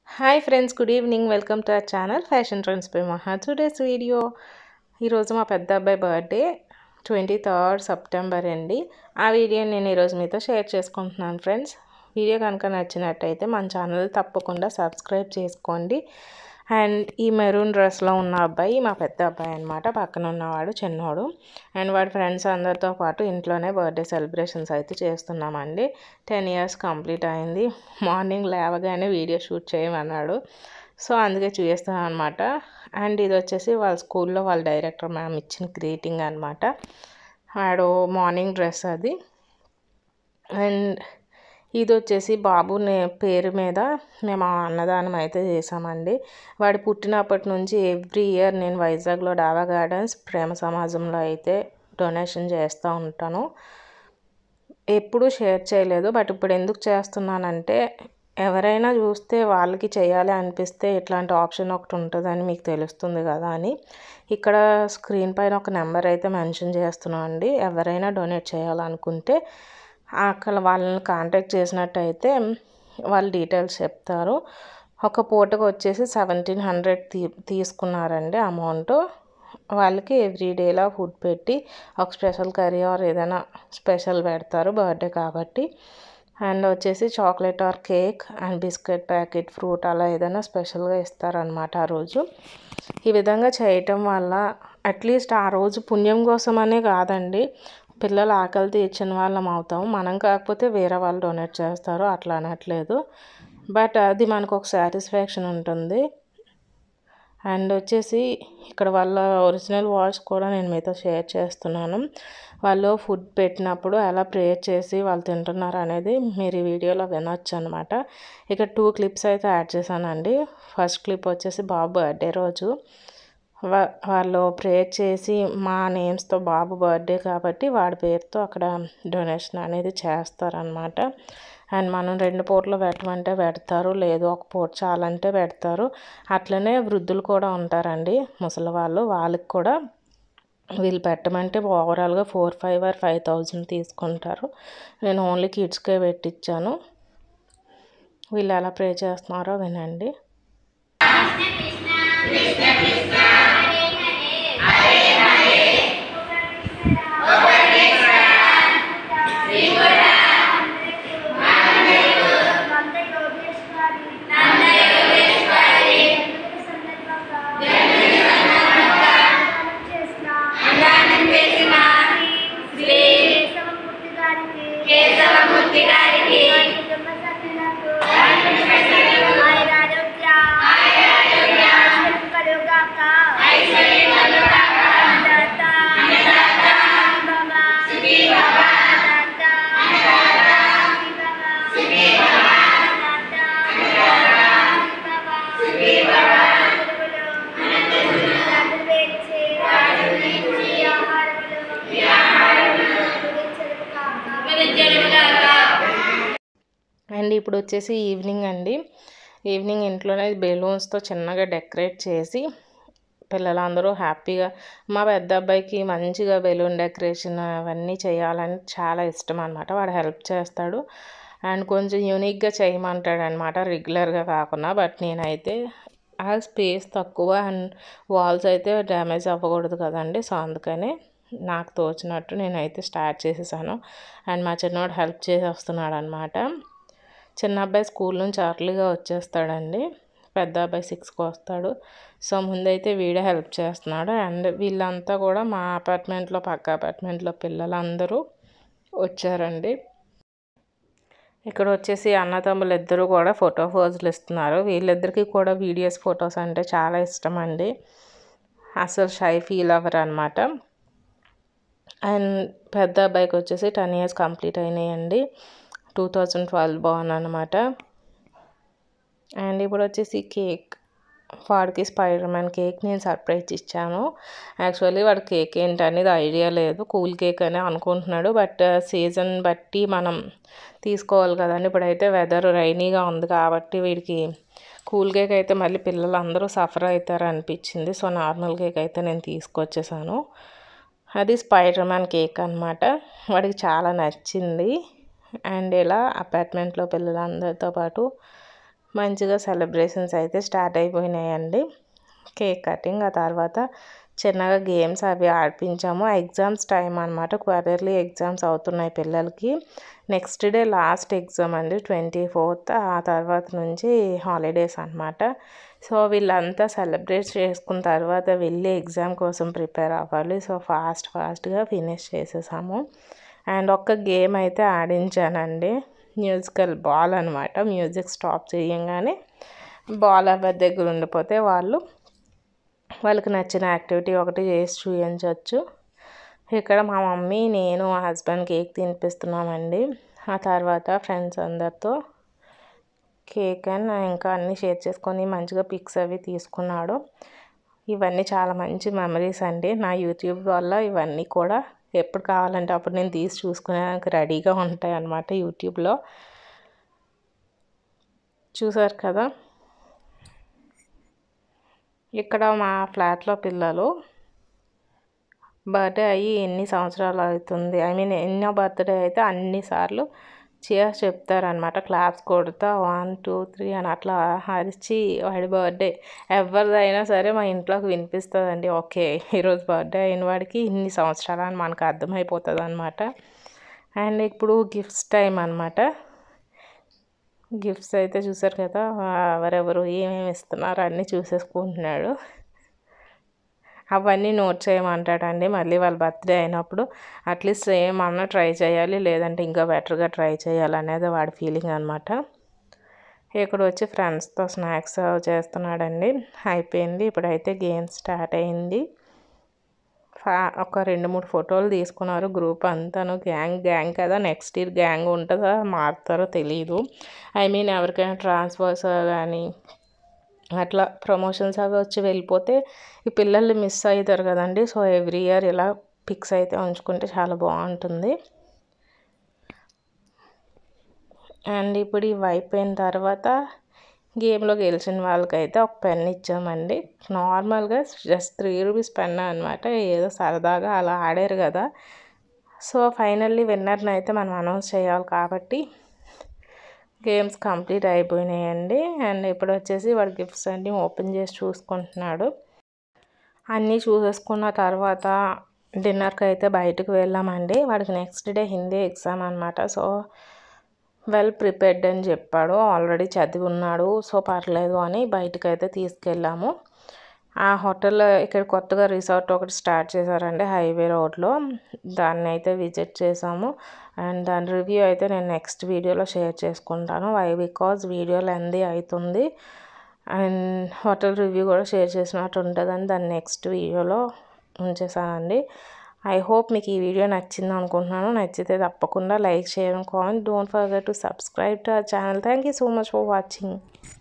hi friends good evening welcome to our channel fashion trends by Maha today's video ఈరోజు మా పెద్ద అబ్బాయి birthday twenty third September అండి ఆ వీడియోని నేను ఈరోజు మీతో షేర్ చేసుకుంటున్నాను ఫ్రెండ్స్ వీడియో కనుక నచ్చినట్టయితే మన ఛానల్ తప్పకుండా సబ్స్క్రైబ్ చేసుకోండి అండ్ ఈ మెరూన్ డ్రెస్లో ఉన్న అబ్బాయి మా పెద్ద అబ్బాయి అనమాట పక్కన ఉన్నవాడు చిన్నోడు అండ్ వాడి ఫ్రెండ్స్ అందరితో పాటు ఇంట్లోనే బర్త్డే సెలబ్రేషన్స్ అయితే చేస్తున్నామండి టెన్ ఇయర్స్ కంప్లీట్ అయింది మార్నింగ్ లేవగానే వీడియో షూట్ చేయమన్నాడు సో అందుకే చూపిస్తాను అనమాట అండ్ ఇది వచ్చేసి వాళ్ళ స్కూల్లో వాళ్ళ డైరెక్టర్ మ్యామ్ ఇచ్చిన గ్రీటింగ్ అనమాట వాడు మార్నింగ్ డ్రెస్ అది అండ్ ఇది వచ్చేసి బాబు నే పేరు మీద మేము ఆ అన్నదానం అయితే చేసామండి వాడు పుట్టినప్పటి నుంచి ఎవ్రీ ఇయర్ నేను వైజాగ్లో డాబా గార్డెన్స్ ప్రేమ సమాజంలో అయితే డొనేషన్ చేస్తూ ఉంటాను ఎప్పుడూ షేర్ చేయలేదు బట్ ఇప్పుడు ఎందుకు చేస్తున్నానంటే ఎవరైనా చూస్తే వాళ్ళకి చేయాలి అనిపిస్తే ఇట్లాంటి ఆప్షన్ ఒకటి ఉంటుందని మీకు తెలుస్తుంది కదా అని ఇక్కడ స్క్రీన్ పైన ఒక నెంబర్ అయితే మెన్షన్ చేస్తున్నాను అండి ఎవరైనా డొనేట్ చేయాలనుకుంటే అక్కడ వాళ్ళని కాంటాక్ట్ చేసినట్టయితే వాళ్ళ డీటెయిల్స్ చెప్తారు ఒక పూటకు వచ్చేసి సెవెంటీన్ హండ్రెడ్ తీ తీసుకున్నారండి అమౌంట్ వాళ్ళకి ఎవ్రీ డేలా ఫుడ్ పెట్టి ఒక స్పెషల్ కర్రీ ఆర్ ఏదైనా స్పెషల్ పెడతారు బర్త్డే కాబట్టి అండ్ వచ్చేసి chocolate or cake and biscuit packet fruit అలా ఏదైనా స్పెషల్గా ఇస్తారనమాట ఆ రోజు ఈ విధంగా చేయటం వల్ల అట్లీస్ట్ ఆ రోజు పుణ్యం కోసమనే కాదండి పిల్లలు ఆకలి తీర్చిన వాళ్ళం అవుతాం మనం కాకపోతే వేరే వాళ్ళు డొనేట్ చేస్తారు అట్లా అనట్లేదు బట్ అది మనకు ఒక సాటిస్ఫాక్షన్ ఉంటుంది అండ్ వచ్చేసి ఇక్కడ వాళ్ళ ఒరిజినల్ వాయిస్ కూడా నేను మీతో షేర్ చేస్తున్నాను వాళ్ళు ఫుడ్ పెట్టినప్పుడు ఎలా ప్రేయర్ చేసి వాళ్ళు తింటున్నారు అనేది మీరు ఈ వీడియోలో వినొచ్చు అనమాట ఇక్కడ టూ క్లిప్స్ అయితే యాడ్ చేశానండి ఫస్ట్ క్లిప్ వచ్చేసి బాబు బర్త్డే రోజు వాళ్ళు ప్రేయర్ చేసి మా నేమ్స్తో బాబు బర్త్డే కాబట్టి వాడి పేరుతో అక్కడ డొనేషన్ అనేది చేస్తారనమాట అండ్ మనం రెండు పూటలు పెట్టమంటే పెడతారు లేదు ఒక పూట చాలంటే పెడతారు అట్లనే వృద్ధులు కూడా ఉంటారండి ముసలి వాళ్ళు వాళ్ళకి కూడా వీళ్ళు పెట్టమంటే ఓవరాల్గా four five or five thousand తీసుకుంటారు నేను ఓన్లీ కిడ్స్కే పెట్టించాను వీళ్ళు ఎలా ప్రే చేస్తున్నారో వినండి కేశవమూర్తి గారికి అండ్ ఇప్పుడు వచ్చేసి ఈవినింగ్ అండి ఈవినింగ్ ఇంట్లోనే బెలూన్స్తో చిన్నగా డెకరేట్ చేసి పిల్లలందరూ హ్యాపీగా మా పెద్ద అబ్బాయికి మంచిగా బెలూన్ డెకరేషన్ అవన్నీ చేయాలని చాలా ఇష్టం అనమాట వాడు హెల్ప్ చేస్తాడు అండ్ కొంచెం యూనిక్గా చేయమంటాడు అనమాట రెగ్యులర్గా కాకుండా బట్ నేనైతే ఆ స్పేస్ తక్కువ అండ్ వాల్స్ అయితే డ్యామేజ్ అవ్వకూడదు కదండి సో అందుకని నాకు తోచినట్టు నేనైతే స్టార్ట్ చేసేసాను అండ్ మా చిన్నోడు హెల్ప్ చేసి వస్తున్నాడు అనమాట చిన్న అబ్బాయి స్కూల్ నుంచి అర్లీగా వచ్చేస్తాడండి పెద్ద అబ్బాయి సిక్స్కి వస్తాడు సో ముందైతే వీడే హెల్ప్ చేస్తున్నాడు అండ్ వీళ్ళంతా కూడా మా అపార్ట్మెంట్లో పక్క అపార్ట్మెంట్లో పిల్లలందరూ వచ్చారండి ఇక్కడ వచ్చేసి అన్నతమ్ములు ఇద్దరు కూడా ఫోటో పోజులు ఇస్తున్నారు వీళ్ళిద్దరికీ కూడా వీడియోస్ ఫొటోస్ అంటే చాలా ఇష్టం అండి అసలు షై ఫీల్ అవ్వరు అనమాట అండ్ పెద్ద అబ్బాయికి వచ్చేసి టెన్ ఇయర్స్ కంప్లీట్ అయినాయండి టూ థౌజండ్ ట్వెల్వ్ బాగుంది అనమాట అండ్ ఇప్పుడు వచ్చేసి కేక్ వాడికి స్పైడర్ మ్యాన్ కేక్ నేను సర్ప్రైజ్ ఇచ్చాను యాక్చువల్లీ వాడి కేక్ ఏంటనేది ఐడియా లేదు కూల్ కేక్ అని అనుకుంటున్నాడు బట్ సీజన్ బట్టి మనం తీసుకోవాలి కదండి ఇప్పుడైతే వెదర్ రైనీగా ఉంది కాబట్టి వీడికి కూల్ కేక్ అయితే మళ్ళీ పిల్లలు అందరూ సఫర్ అవుతారు అనిపించింది సో నార్మల్ కేక్ అయితే నేను తీసుకొచ్చేసాను అది స్పైడర్ మ్యాన్ కేక్ అనమాట వాడికి చాలా నచ్చింది అండ్ ఇలా అపార్ట్మెంట్లో పిల్లలందరితో పాటు మంచిగా సెలబ్రేషన్స్ అయితే స్టార్ట్ అయిపోయినాయండి కేక్ కటింగ్ ఆ తర్వాత చిన్నగా గేమ్స్ అవి ఆడిపించాము ఎగ్జామ్స్ టైం అనమాట క్వార్టర్లీ ఎగ్జామ్స్ అవుతున్నాయి పిల్లలకి నెక్స్ట్ డే లాస్ట్ ఎగ్జామ్ అండి ట్వంటీ ఫోర్త్ ఆ తర్వాత నుంచి హాలిడేస్ అనమాట సో వీళ్ళంతా సెలబ్రేట్ చేసుకున్న తర్వాత వెళ్ళి ఎగ్జామ్ కోసం ప్రిపేర్ అవ్వాలి సో ఫాస్ట్ ఫాస్ట్గా ఫినిష్ చేసేసాము అండ్ ఒక్క గేమ్ అయితే ఆడించానండి మ్యూజికల్ బాల్ అనమాట మ్యూజిక్ స్టాప్ చేయంగానే బాల్ ఎవరి దగ్గర ఉండిపోతే వాళ్ళు వాళ్ళకి నచ్చిన యాక్టివిటీ ఒకటి చేసి చూపించవచ్చు ఇక్కడ మా మమ్మీ నేను మా హస్బెండ్ కేక్ తినిపిస్తున్నామండి ఆ తర్వాత ఫ్రెండ్స్ అందరితో కేక్ అండ్ ఇంకా అన్నీ షేర్ చేసుకొని మంచిగా పిక్స్ అవి తీసుకున్నాడు ఇవన్నీ చాలా మంచి మెమరీస్ అండి నా యూట్యూబ్ వల్ల ఇవన్నీ కూడా ఎప్పుడు కావాలంటే అప్పుడు నేను తీసి చూసుకునేదానికి రెడీగా ఉంటాయి అన్నమాట యూట్యూబ్లో చూసారు కదా ఇక్కడ మా ఫ్లాట్లో పిల్లలు బర్త్డే అయ్యి ఎన్ని సంవత్సరాలు అవుతుంది ఐ మీన్ ఎన్నో బర్త్డే అయితే అన్నిసార్లు చియర్స్ చెప్తారనమాట క్లాప్స్ కొడతా వన్ టూ త్రీ అని అట్లా అరిచి వాడి బర్త్డే ఎవరిదైనా సరే మా ఇంట్లోకి వినిపిస్తుందండి ఓకే ఈరోజు బర్త్డే అయిన వాడికి ఇన్ని సంవత్సరాలు అని మనకు అర్థమైపోతుంది అనమాట అండ్ ఇప్పుడు గిఫ్ట్స్ టైం అనమాట గిఫ్ట్స్ అయితే చూసారు కదా ఎవరెవరు ఏమేమి ఇస్తున్నారు అన్నీ చూసేసుకుంటున్నాడు అవన్నీ నోట్ చేయమంటాడండి మళ్ళీ వాళ్ళ బర్త్డే అయినప్పుడు అట్లీస్ట్ ఏమన్నా ట్రై చేయాలి లేదంటే ఇంకా బెటర్గా ట్రై చేయాలి అనేది వాడి ఫీలింగ్ అనమాట ఇక్కడ వచ్చి ఫ్రెండ్స్తో స్నాక్స్ చేస్తున్నాడండి అయిపోయింది ఇప్పుడైతే గేమ్ స్టార్ట్ అయింది ఫా ఒక రెండు మూడు ఫోటోలు తీసుకున్నారు గ్రూప్ అంతాను గ్యాంగ్ గ్యాంగ్ కదా నెక్స్ట్ ఇయర్ గ్యాంగ్ ఉంటుందా మారుతారో తెలియదు ఐ మీన్ ఎవరికైనా ట్రాన్స్ఫర్స్ కానీ అట్లా ప్రమోషన్స్ అవి వచ్చి వెళ్ళిపోతే ఈ పిల్లల్ని మిస్ అవుతారు కదండి సో ఎవ్రీ ఇయర్ ఇలా పిక్స్ అయితే ఉంచుకుంటే చాలా బాగుంటుంది అండ్ ఇప్పుడు ఇవి అయిపోయిన తర్వాత గేమ్లో గెలిచిన వాళ్ళకైతే ఒక పెన్ ఇచ్చామండి నార్మల్గా జస్ట్ త్రీ రూపీస్ పెన్ అనమాట ఏదో సరదాగా అలా ఆడారు కదా సో ఫైనల్లీ విన్నర్ని అయితే మనం అనౌన్స్ చేయాలి కాబట్టి గేమ్స్ కంప్లీట్ అయిపోయినాయండి అండ్ ఇప్పుడు వచ్చేసి వాడు గిఫ్ట్స్ అన్నీ ఓపెన్ చేసి చూసుకుంటున్నాడు అన్నీ చూసేసుకున్న తర్వాత డిన్నర్కి అయితే బయటకు వెళ్ళామండి వాడికి నెక్స్ట్ డే హిందీ ఎగ్జామ్ అనమాట సో వెల్ ప్రిపేర్డ్ అని చెప్పాడు ఆల్రెడీ చదివి ఉన్నాడు సో పర్లేదు అని బయటకు అయితే తీసుకెళ్ళాము ఆ హోటల్ ఇక్కడ కొత్తగా రిసార్ట్ ఒకటి స్టార్ట్ చేశారండి హైవే రోడ్లో దాన్ని అయితే విజిట్ చేసాము అండ్ దాని రివ్యూ అయితే నేను నెక్స్ట్ వీడియోలో షేర్ చేసుకుంటాను వై బికాజ్ వీడియో లెందీ అవుతుంది అండ్ హోటల్ రివ్యూ కూడా షేర్ చేసినట్టు ఉంటుందని దాన్ని నెక్స్ట్ వీడియోలో ఉంచేసానండి ఐ హోప్ మీకు ఈ వీడియో నచ్చింది అనుకుంటున్నాను నచ్చితే తప్పకుండా లైక్ చేయడం comment don't forget to subscribe to our channel thank you so much for watching